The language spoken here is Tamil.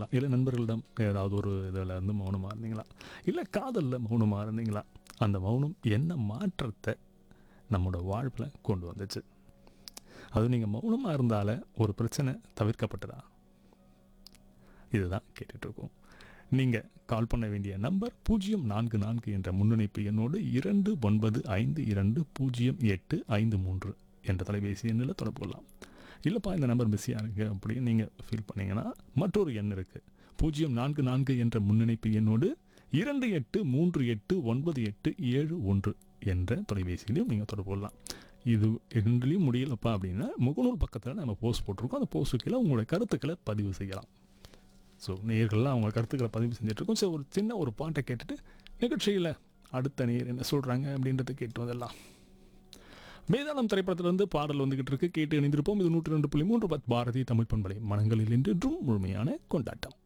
இருந்தீங்களா இல்லை நண்பர்களிடம் ஏதாவது ஒரு இதில் இருந்து மௌனமாக இருந்தீங்களா இல்லை காதலில் மௌனமாக இருந்தீங்களா அந்த மௌனம் என்ன மாற்றத்தை நம்மளோட வாழ்வில் கொண்டு வந்துச்சு அது நீங்கள் மௌனமாக இருந்தால ஒரு பிரச்சனை தவிர்க்கப்பட்டதா இதுதான் கேட்டுட்ருக்கோம் நீங்கள் கால் பண்ண வேண்டிய நம்பர் பூஜ்ஜியம் நான்கு நான்கு என்ற முன்னணிப்பு எண்ணோடு இரண்டு ஒன்பது ஐந்து இரண்டு பூஜ்ஜியம் எட்டு ஐந்து மூன்று என்ற தொலைபேசி எண்ணில் தொடர்பு கொள்ளலாம் இல்லைப்பா இந்த நம்பர் பிஸியாக இருக்குது அப்படின்னு நீங்கள் ஃபீல் பண்ணீங்கன்னா மற்றொரு எண் இருக்குது பூஜ்ஜியம் நான்கு நான்கு என்ற முன்னணிப்பு எண்ணோடு இரண்டு எட்டு மூன்று எட்டு ஒன்பது எட்டு ஏழு ஒன்று என்ற தொலைபேசியிலையும் நீங்கள் தொடர்பு கொள்ளலாம் இது ரெண்டுலேயும் முடியலப்பா அப்படின்னா முகநூல் பக்கத்தில் நம்ம போஸ்ட் போட்டிருக்கோம் அந்த போஸ்ட்டு கீழே உங்களுடைய கருத்துக்களை பதிவு செய்யலாம் ஸோ நேர்கள்லாம் அவங்க கருத்துக்களை பதிவு செஞ்சுட்ருக்கோம் ஸோ ஒரு சின்ன ஒரு பாட்டை கேட்டுட்டு நிகழ்ச்சியில் அடுத்த நேர் என்ன சொல்கிறாங்க அப்படின்றத கேட்டு வந்தெல்லாம் மேதாளம் திரைப்படத்திலிருந்து பாடல் வந்துகிட்டு இருக்கு கேட்டு இணைந்திருப்போம் இது நூற்றி ரெண்டு புள்ளி மூன்று பத் பாரதி தமிழ் பண்பலை மனங்களில் என்றும் முழுமையான கொண்டாட்டம்